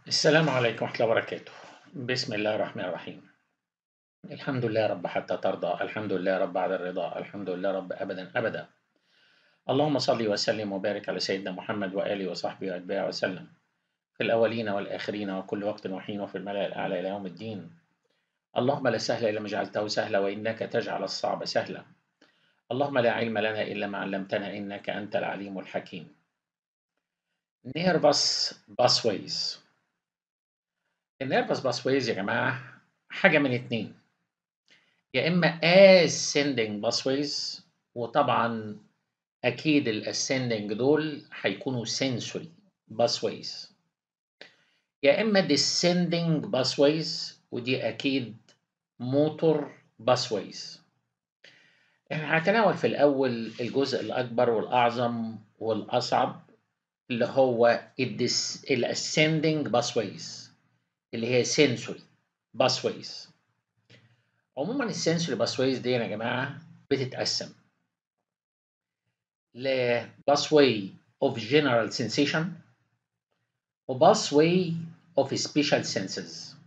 السلام عليكم ورحمة الله وبركاته بسم الله الرحمن الرحيم الحمد لله رب حتى ترضى الحمد لله رب بعد الرضا الحمد لله رب أبدا أبدا اللهم صل وسلم وبارك على سيدنا محمد وآله وصحبه وأتباعه وسلم في الأولين والآخرين وكل وقت وحين وفي الملأ الأعلى إلى يوم الدين اللهم لا سهل إلا ما جعلته سهلا وإنك تجعل الصعب سهلا اللهم لا علم لنا إلا ما علمتنا إنك أنت العليم الحكيم nervous pathways النيرفس باثويز يا جماعة حاجة من اتنين يا إما ascending pathways وطبعا أكيد الاسcending دول هيكونوا sensory pathways يا إما descending pathways ودي أكيد motor pathways احنا هنتناول في الأول الجزء الأكبر والأعظم والأصعب اللي هو الاسcending pathways اللي هي sensory pathways عموما السنسوري pathways دي يا جماعة بتتقسم ل pathway of general sensation و pathway of special senses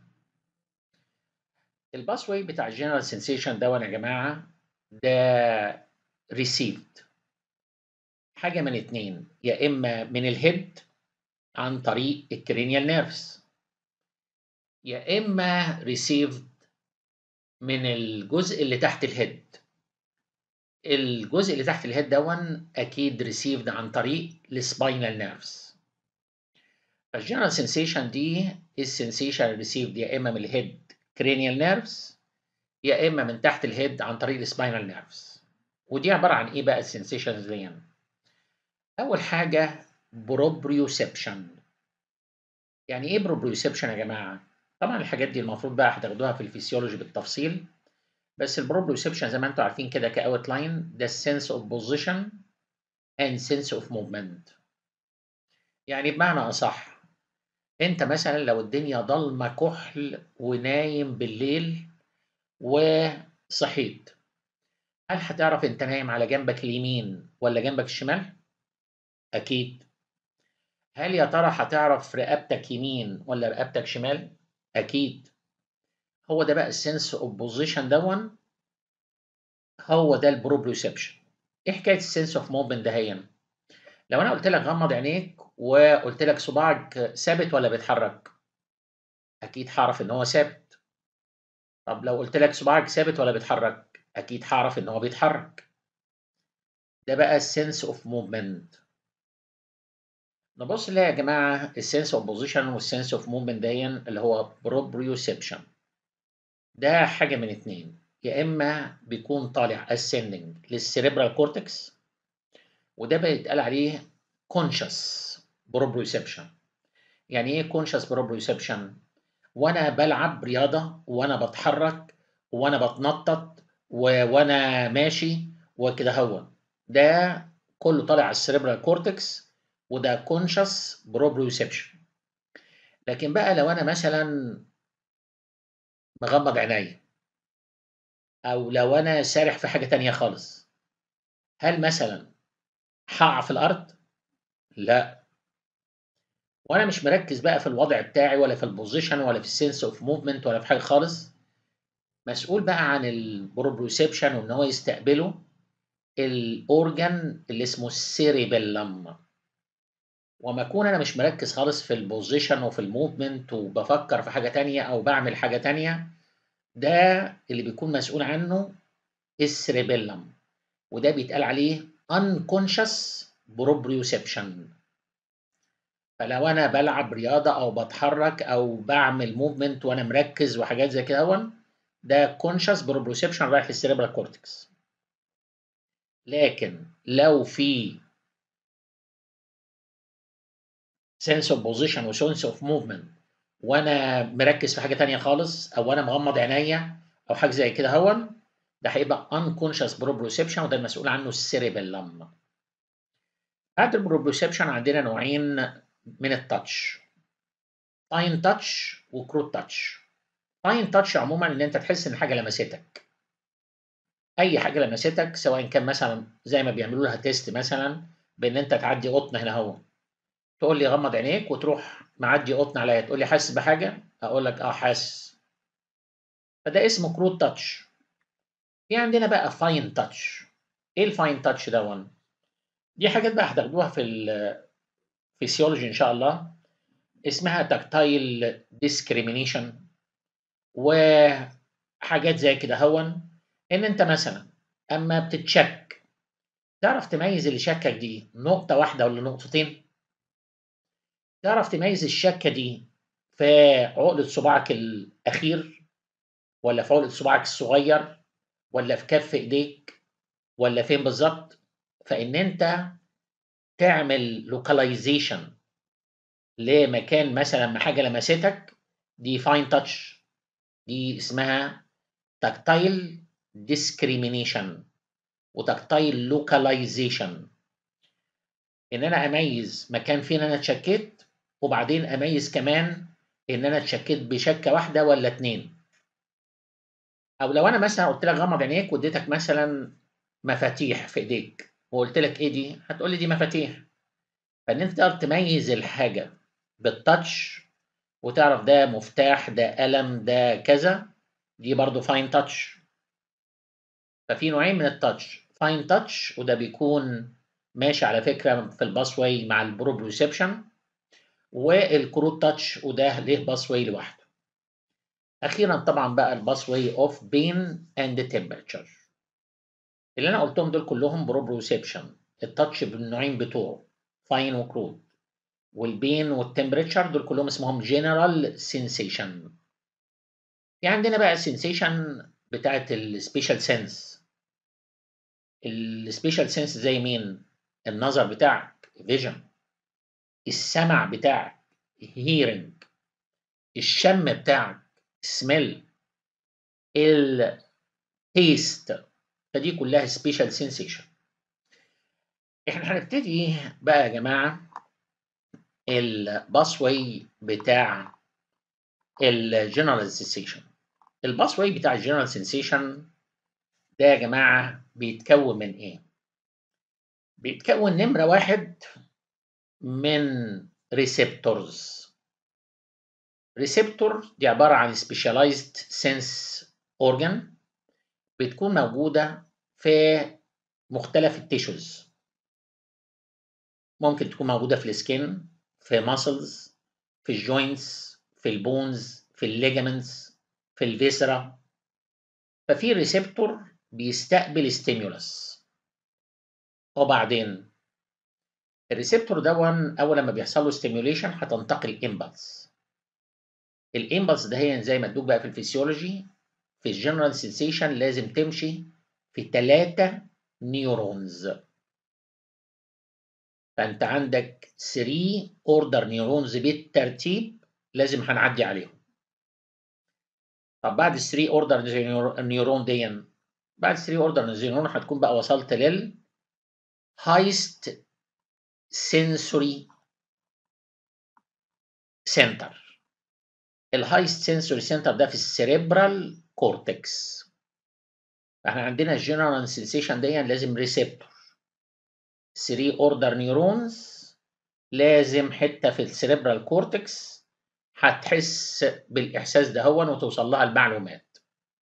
الباثواي بتاع general sensation ده يا جماعة ده received حاجة من اتنين يا إما من الهيد عن طريق الكرينيال نيرفز يا إما received من الجزء اللي تحت الهيد الجزء اللي تحت الهيد دون أكيد received عن طريق السباينال نيرفز فالجنرال سensation دي السنسيشن received يا إما من الهيد cranial nerves يا إما من تحت الهيد عن طريق السباينال نيرفز ودي عبارة عن إيه بقى السنسيشنز دي؟ أول حاجة بروبريوسبشن يعني إيه بروبريوسبشن يا جماعة؟ طبعا الحاجات دي المفروض بقى هتاخدوها في الفسيولوجي بالتفصيل بس البروبريوسبشن زي ما انتم عارفين كده كاوت لاين ده sense of position and sense of movement يعني بمعنى اصح انت مثلا لو الدنيا ضلمه كحل ونايم بالليل وصحيت هل هتعرف انت نايم على جنبك اليمين ولا جنبك الشمال اكيد هل يا ترى هتعرف رقبتك يمين ولا رقبتك شمال اكيد هو ده بقى السنس اوف بوزيشن دون هو ده البروبريوسبشن ايه حكايه السنس اوف موفمنت ده هي لو انا قلت لك غمض عينيك وقلت لك صباعك ثابت ولا بيتحرك اكيد هعرف ان هو ثابت طب لو قلت لك صباعك ثابت ولا بيتحرك اكيد هعرف ان هو بيتحرك ده بقى السنس اوف موفمنت نبص نلاقي يا جماعه السنس اوف بوزيشن والسنس اوف موفمنت دي اللي هو بروبريوسبشن ده حاجه من اتنين يا اما بيكون طالع ascending للسيريبرال كورتكس وده بيتقال عليه conscious proprioception يعني ايه conscious proprioception وانا بلعب رياضه وانا بتحرك وانا بتنطط وانا ماشي وكده هو ده كله طالع على السيريبرال كورتكس وده conscious proprioception لكن بقى لو انا مثلا مغمض عينيا او لو انا سارح في حاجه تانية خالص هل مثلا هقع في الارض لا وانا مش مركز بقى في الوضع بتاعي ولا في البوزيشن ولا في السنس اوف موفمنت ولا في حاجه خالص مسؤول بقى عن البروبريوسبشن وان هو يستقبله الاورجن اللي اسمه السيريبيلم وما اكون انا مش مركز خالص في البوزيشن وفي الموفمنت وبفكر في حاجه تانية او بعمل حاجه تانية ده اللي بيكون مسؤول عنه السيريبيلم وده بيتقال عليه unconscious proprioception فلو انا بلعب رياضه او بتحرك او بعمل موفمنت وانا مركز وحاجات زي كده هون ده conscious proprioception رايح للسيريبرال كورتكس لكن لو في sense of position و sense of movement وانا مركز في حاجه تانية خالص او انا مغمض عينيا او حاجه زي كده هون ده هيبقى unconscious proprioception وده المسؤول عنه السيريبيلم بعد البروبريوسبشن عندنا نوعين من التاتش فاين تاتش وكروت تاتش فاين تاتش عموما ان انت تحس ان حاجه لمستك اي حاجه لمستك سواء كان مثلا زي ما بيعملوا لها تيست مثلا بان انت تعدي قطن هنا اهو تقول لي غمض عينيك وتروح معدي قطن عليا تقول لي حاسس بحاجه اقول لك اه حاسس فده اسمه كروت تاتش في عندنا بقى فاين تاتش ايه الفاين تاتش دون دي حاجات بقى هتاخدوها في الفسيولوجي ان شاء الله اسمها تاكتايل ديسكريمينيشن وحاجات زي كده هون ان انت مثلا اما بتتشك تعرف تميز اللي شكك دي نقطه واحده ولا نقطتين تعرف تميز الشكه دي في عقله صباعك الاخير ولا في عقله صباعك الصغير ولا في كف ايديك ولا فين بالظبط فان انت تعمل لوكاليزيشن لمكان مثلا ما حاجه لمستك دي فاين تاتش دي اسمها تاكتايل ديسكريمينيشن وتاكتايل لوكاليزيشن ان انا اميز مكان فين انا اتشكيت وبعدين اميز كمان ان انا اتشكيت بشكه واحده ولا اتنين او لو انا مثلا قلت لك غمض عينيك واديتك مثلا مفاتيح في ايديك وقلت لك ايه دي هتقول لي دي مفاتيح فان انت تقدر تميز الحاجه بالتاتش وتعرف ده مفتاح ده قلم ده كذا دي برضو فاين تاتش ففي نوعين من التاتش فاين تاتش وده بيكون ماشي على فكره في الباس واي مع البروبريسبشن والكروت تاتش وده ليه باس واي لوحده اخيرا طبعا بقى الباس واي اوف بين اند تمبرتشر اللي انا قلتهم دول كلهم بروبريسبشن التاتش بالنوعين بتوعه فاين وكروت والبين والتمبريتشر دول كلهم اسمهم جنرال سensation في عندنا بقى السنسيشن بتاعت السبيشال سنس السبيشال سنس زي مين النظر بتاعك فيجن السمع بتاعك هيرنج الشم بتاعك سميل التيست فدي كلها سبيشال سensation احنا هنبتدي بقى يا جماعه الباسواي بتاع الجنرال سensation الباسواي بتاع الجنرال سensation ده يا جماعه بيتكون من ايه بيتكون نمره واحد من ريسبتورز ريسبتور دي عباره عن سبيشاليزد سنس اورجان بتكون موجوده في مختلف التيشوز ممكن تكون موجوده في السكين في ماسلز في الجوينتس في البونز في الليجامنتس في الفيسرا ففي ريسبتور بيستقبل ستيمولس وبعدين الريسبتور دون اول لما بيحصل له ستيميوليشن هتنتقل امبلس الامبلس ده هي زي ما ادوك بقى في الفسيولوجي في الجنرال سensation لازم تمشي في ثلاثة نيورونز فانت عندك 3 اوردر نيورونز بالترتيب لازم هنعدي عليهم طب بعد ال 3 اوردر نيورون دي بعد 3 اوردر نيورون هتكون بقى وصلت لل هايست سنسوري سنتر الهايست سنسوري سنتر ده في السيريبرال كورتكس احنا عندنا الجنرال سنسيشن دي لازم ريسبتور 3 اوردر نيورونز لازم حته في السيريبرال كورتكس هتحس بالاحساس ده هون وتوصل لها المعلومات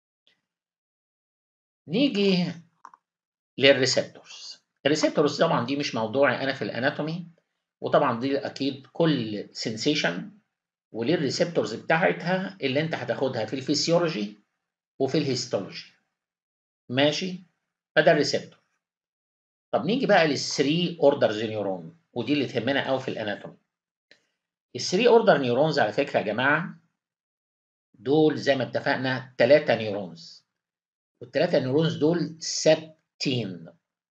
نيجي للريسبتورز الريسبتورز طبعا دي مش موضوعي انا في الاناتومي وطبعا دي اكيد كل سنسيشن وليه الريسبتورز بتاعتها اللي انت هتاخدها في الفسيولوجي وفي الهيستولوجي ماشي فده الريسبتور طب نيجي بقى للثري اوردرز نيورون ودي اللي تهمنا قوي في الاناتومي الثري اوردر نيورونز على فكره يا جماعه دول زي ما اتفقنا ثلاثه نيورونز والثلاثه نيورونز دول ثابتين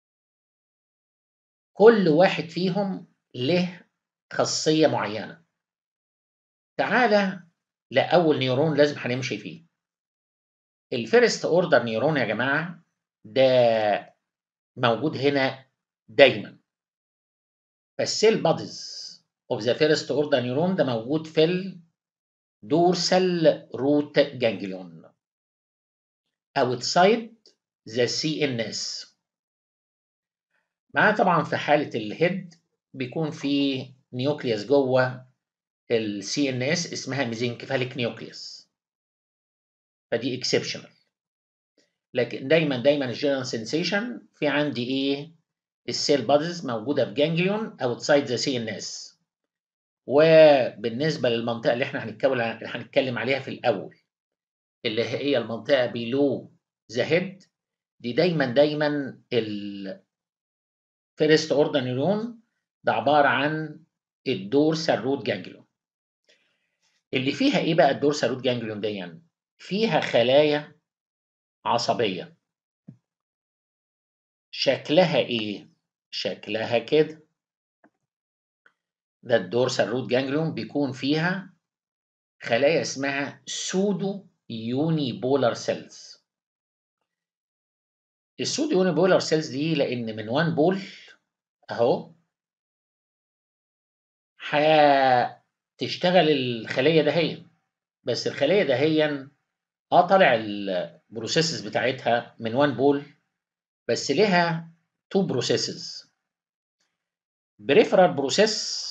كل واحد فيهم له خاصيه معينه تعالى لاول نيورون لازم هنمشي فيه الفيرست اوردر نيورون يا جماعه ده موجود هنا دايما فالسيل باديز اوف ذا فيرست اوردر نيورون ده موجود في الدورسال روت جانجليون اوتسايد ذا سي ان اس معاه طبعا في حاله الهيد بيكون في نيوكليوس جوه السي ان اس اسمها ميزنكفاليك نيوكليوس فدي اكسبشنال لكن دايما دايما الجنرال سنسيشن في عندي ايه السيل بادز موجوده في جانجليون اوتسايد ذا سي ان اس وبالنسبه للمنطقه اللي احنا هنتكلم هنتكلم عليها في الاول اللي هي المنطقه بيلو ذا هيد دي دايما دايما الفيرست اوردر نيورون ده عباره عن الدورسال روت جانجليون اللي فيها ايه بقى الدورسال روت جانجليون دي يعني؟ فيها خلايا عصبيه شكلها ايه شكلها كده ده الدورسال روت جانجليون بيكون فيها خلايا اسمها سودو يوني بولار سيلز السودو يوني بولار سيلز دي لان من وان بول اهو هتشتغل الخليه دهيا بس الخليه دهيا اه طالع البروسيسز بتاعتها من وان بول بس ليها تو بروسيسز بريفرال بروسيس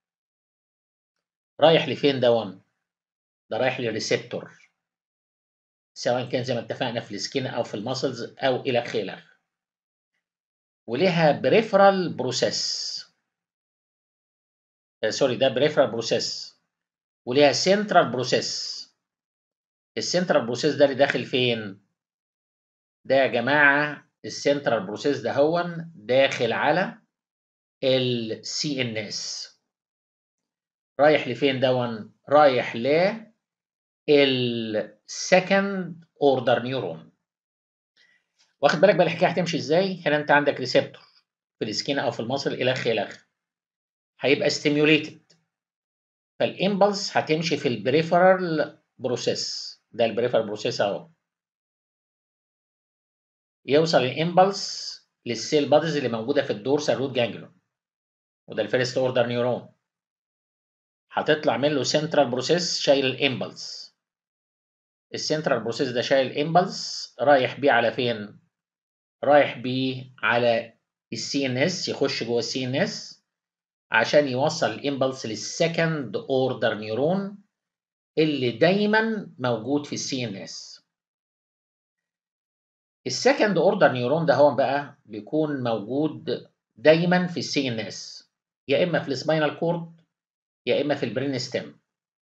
رايح لفين ده وان ده رايح للريسبتور سواء كان زي ما اتفقنا في السكين او في المسلز او الى اخره وليها بريفرال بروسيس سوري ده بريفرال بروسيس وليها سنترال بروسيس السنترال بروسيس ده اللي داخل فين ده يا جماعه السنترال بروسيس ده هو داخل على السي ان اس رايح لفين دون رايح ل السكند اوردر نيورون واخد بالك بقى الحكايه هتمشي ازاي هنا انت عندك ريسبتور في السكين او في المصل الى الخ هيبقى ستيميوليتد فالامبلس هتمشي في البريفرال بروسيس ده البريفرال بروسيس اهو يوصل الامبلس للسيل بادز اللي موجوده في الدورسال روت جانجلون وده الفيرست اوردر نيورون هتطلع منه سنترال بروسيس شايل الامبلس السنترال بروسيس ده شايل الامبلس رايح بيه على فين رايح بيه على السي ان اس يخش جوه السي ان اس عشان يوصل الامبلس للسكند اوردر نيورون اللي دايما موجود في السي ان اس السكند اوردر نيورون ده هو بقى بيكون موجود دايما في السي ان اس يا اما في السباينال كورد يا اما في البرين ستيم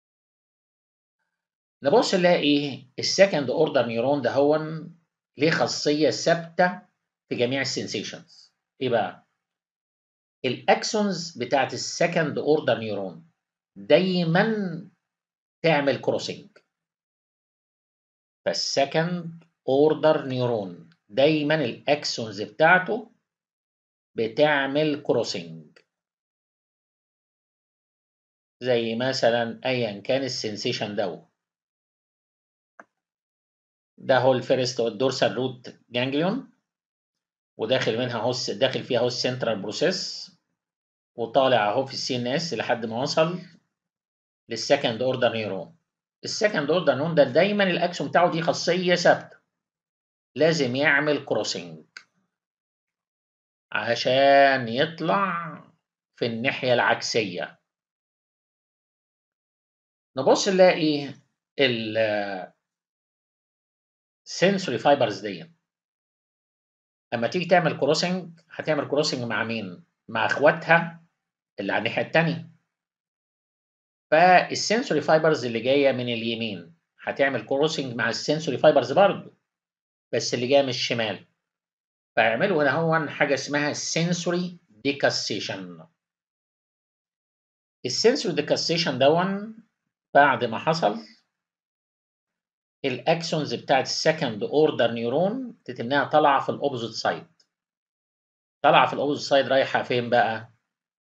نبص نلاقي السكند اوردر نيورون ده هو ليه خاصيه ثابته في جميع السنسيشنز ايه بقى الاكسونز بتاعت السكند اوردر نيورون دايما تعمل كروسنج فالسكند اوردر نيورون دايما الاكسونز بتاعته بتعمل كروسنج زي مثلا ايا كان السنسيشن ده ده هو الفيرست الدورسال روت جانجليون وداخل منها هو داخل فيها هو السنترال بروسيس وطالع اهو في السي ان اس لحد ما وصل للسكند اوردر نيورون السكند اوردر نيورون ده دايما الاكسون بتاعه دي خاصيه ثابته لازم يعمل كروسنج عشان يطلع في الناحيه العكسيه نبص نلاقي ال sensory fibers دي اما تيجي تعمل كروسنج هتعمل كروسنج مع مين؟ مع اخواتها اللي على الناحيه الثانيه فالسنسوري فايبرز اللي جايه من اليمين هتعمل كروسنج مع السنسوري فايبرز برضه بس اللي جايه من الشمال فيعملوا هنا هو حاجه اسمها sensory decussation السنسوري ديكاسيشن دون بعد ما حصل الاكسونز بتاعت السكند اوردر نيورون تتمناها طالعه في الاوبوزيت سايد طالعه في الاوبوزيت سايد رايحه فين بقى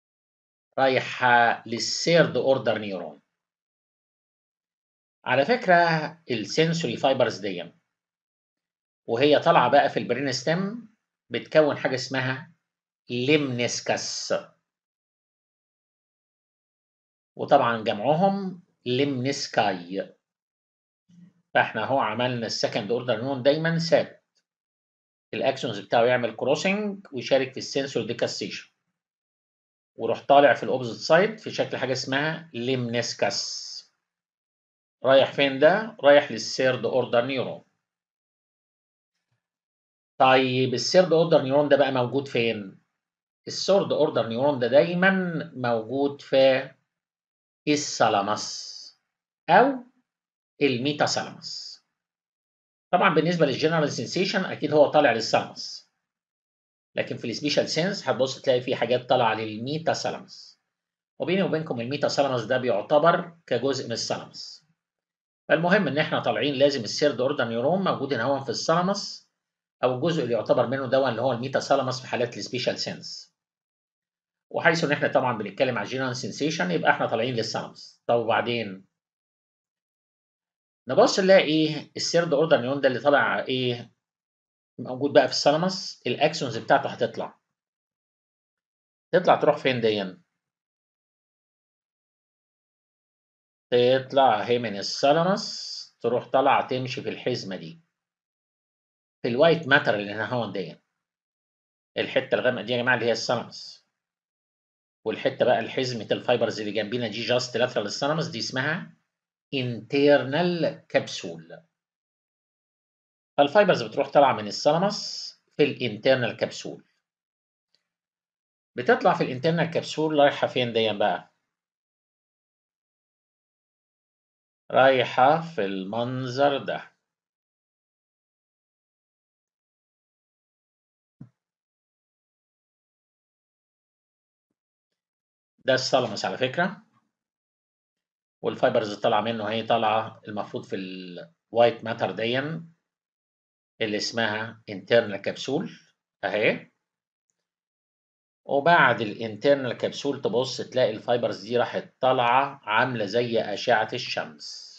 رايحه للثيرد اوردر نيورون على فكره السنسوري فايبرز دي وهي طالعه بقى في البرين ستيم بتكون حاجه اسمها ليمنسكس وطبعا جمعهم لمنسكاي فاحنا اهو عملنا السكند اوردر نون دايما ثابت الاكشنز بتاعه يعمل كروسنج ويشارك في السنسور ديكاستيشن وروح طالع في الاوبزيت سايد في شكل حاجه اسمها ليمنسكس رايح فين ده رايح للسيرد اوردر نيورون طيب السيرد اوردر نيورون ده بقى موجود فين السورد اوردر نيورون ده دايما موجود في الثالاموس او الميتاثالاموس طبعا بالنسبه للجنرال سنسيشن اكيد هو طالع للثالاموس لكن في السبيشال سينس هتبص تلاقي في حاجات طالعه للميتاثالاموس وبيني وبينكم الميتاثالاموس ده بيعتبر كجزء من الثالاموس فالمهم ان احنا طالعين لازم السيرد اوردر نيورون موجود هنا هو في الثالاموس او الجزء اللي يعتبر منه ده اللي هو الميتاثالاموس في حالات السبيشال سينس وحيث ان احنا طبعا بنتكلم على الجنرال سنسيشن يبقى احنا طالعين للثالاموس طب وبعدين نبص نلاقي ايه السيرد اوردر نيون ده اللي طالع ايه موجود بقى في الثالاموس الاكسونز بتاعته هتطلع تطلع تروح فين دي تطلع اهي من الثالاموس تروح طالعه تمشي في الحزمه دي في الوايت ماتر اللي هنا هون دي الحته الغامقه دي يا جماعه اللي هي الثالاموس والحته بقى الحزمه الفايبرز اللي جنبينا دي جاست لاترال الثالاموس دي اسمها internal كبسول فالفايبرز بتروح طالعه من الثالاموس في الانترنال كبسول بتطلع في الانترنال كبسول رايحه فين دي بقى رايحه في المنظر ده ده الثالاموس على فكره والفايبرز طالعه منه هي طالعه المفروض في الوايت ماتر دي اللي اسمها internal كبسول اهي وبعد الانترنال كبسول تبص تلاقي الفايبرز دي راحت طالعه عامله زي اشعه الشمس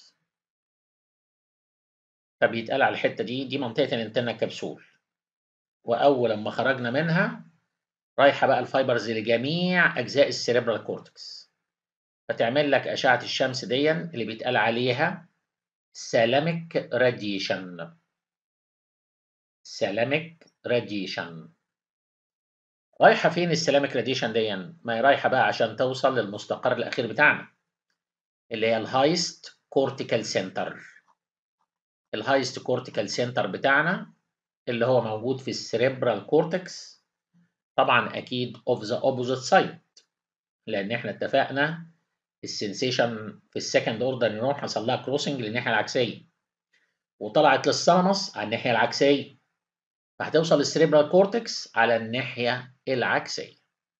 فبيتقال على الحته دي دي منطقه الانترنال كبسول واول لما خرجنا منها رايحه بقى الفايبرز لجميع اجزاء السيريبرال كورتكس فتعمل لك اشعه الشمس دي اللي بيتقال عليها سلامك راديشن سلامك راديشن رايحه فين السلامك راديشن دي ما هي رايحه بقى عشان توصل للمستقر الاخير بتاعنا اللي هي الهايست كورتيكال سنتر الهايست كورتيكال سنتر بتاعنا اللي هو موجود في السريبرال كورتكس طبعا اكيد اوف ذا اوبوزيت سايد لان احنا اتفقنا السنسيشن في السكند اوردر نيورون حصل لها كروسنج للناحيه العكسيه وطلعت للثالاموس على الناحيه العكسيه فهتوصل للسريبرال كورتكس على الناحيه العكسيه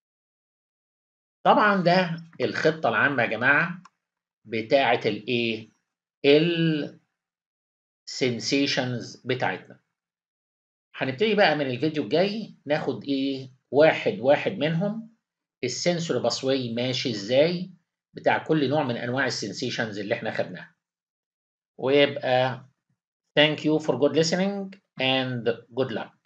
طبعا ده الخطه العامه يا جماعه بتاعه الايه السنسيشنز بتاعتنا هنبتدي بقى من الفيديو الجاي ناخد ايه واحد واحد منهم السنسور باسواي ماشي ازاي بتاع كل نوع من انواع السنسيشنز اللي احنا خدناها ويبقى thank you for good listening and good luck